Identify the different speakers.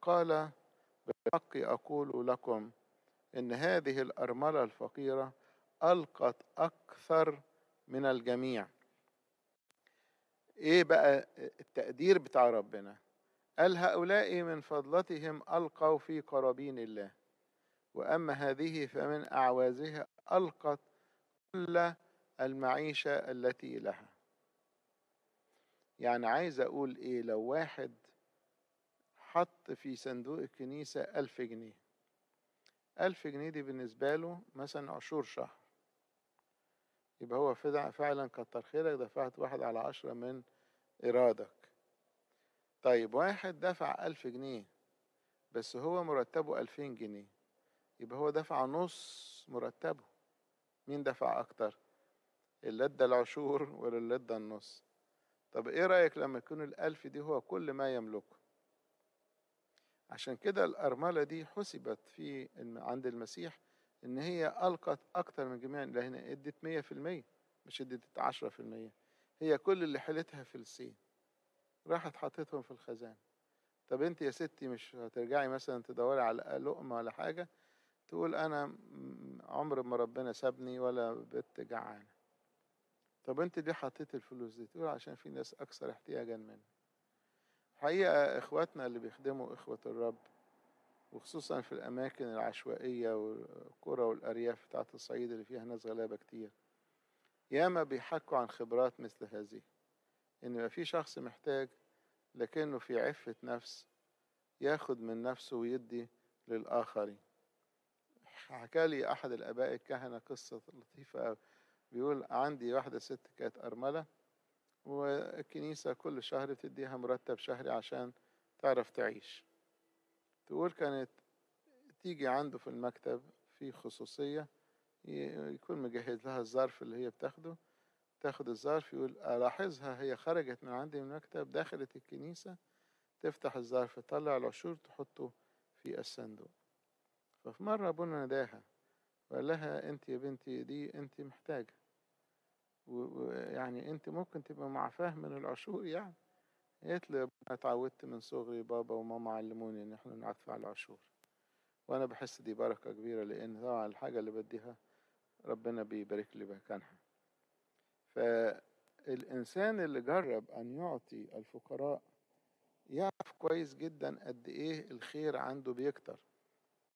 Speaker 1: وقال بالحق أقول لكم إن هذه الأرملة الفقيرة ألقت أكثر من الجميع إيه بقى التقدير بتاع ربنا قال هؤلاء من فضلتهم ألقوا في قرابين الله وأما هذه فمن أعوازها ألقت كل المعيشة التي لها يعني عايز أقول إيه لو واحد حط في صندوق الكنيسة ألف جنيه ألف جنيه دي بالنسبة له مثلا عشور شهر يبقى هو فعلا كتر خيرك دفعت واحد على عشرة من إيرادك طيب واحد دفع ألف جنيه بس هو مرتبه ألفين جنيه يبقى هو دفع نص مرتبه مين دفع أكتر اللي ادى العشور ولا اللي ادى النص طب ايه رأيك لما يكون الألف دي هو كل ما يملكه عشان كده الأرملة دي حسبت في عند المسيح إن هي ألقت أكتر من جميع لأن ادت مية في المية مش ادت عشرة في المية هي كل اللي حيلتها فلسين راحت حطيتهم في الخزان طب انت يا ستي مش هترجعي مثلا تدوري على لقمة ولا حاجة تقول أنا عمر ما ربنا سابني ولا بنت جعانة طب انت ليه حطيت الفلوس دي تقول عشان في ناس أكثر احتياجا مني حقيقة إخواتنا اللي بيخدموا إخوة الرب وخصوصا في الأماكن العشوائية والقرى والأرياف بتاعت الصعيد اللي فيها ناس غلابة كتير ياما بيحكوا عن خبرات مثل هذه إن ما في شخص محتاج لكنه في عفة نفس ياخد من نفسه ويدي للآخرين حكى لي أحد الآباء الكهنة قصة لطيفة أوي بيقول عندي واحدة ست كانت أرملة والكنيسة كل شهر بتديها مرتب شهري عشان تعرف تعيش تقول كانت تيجي عنده في المكتب في خصوصية يكون مجهز لها الظرف اللي هي بتاخده تاخد الظرف يقول ألاحظها هي خرجت من عندي من المكتب دخلت الكنيسة تفتح الظرف تطلع العشور تحطه في الصندوق ففي مرة أبونا نداها وقال لها أنت يا بنتي دي أنت محتاجة ويعني أنت ممكن تبقى معفاه من العشور يعني قالت لي أنا اتعودت من صغري بابا وماما علموني إن إحنا ندفع العشور وأنا بحس دي بركة كبيرة لأن طبعا الحاجة اللي بديها ربنا بيبارك لي مكانها فالإنسان اللي جرب أن يعطي الفقراء يعرف كويس جدا قد إيه الخير عنده بيكتر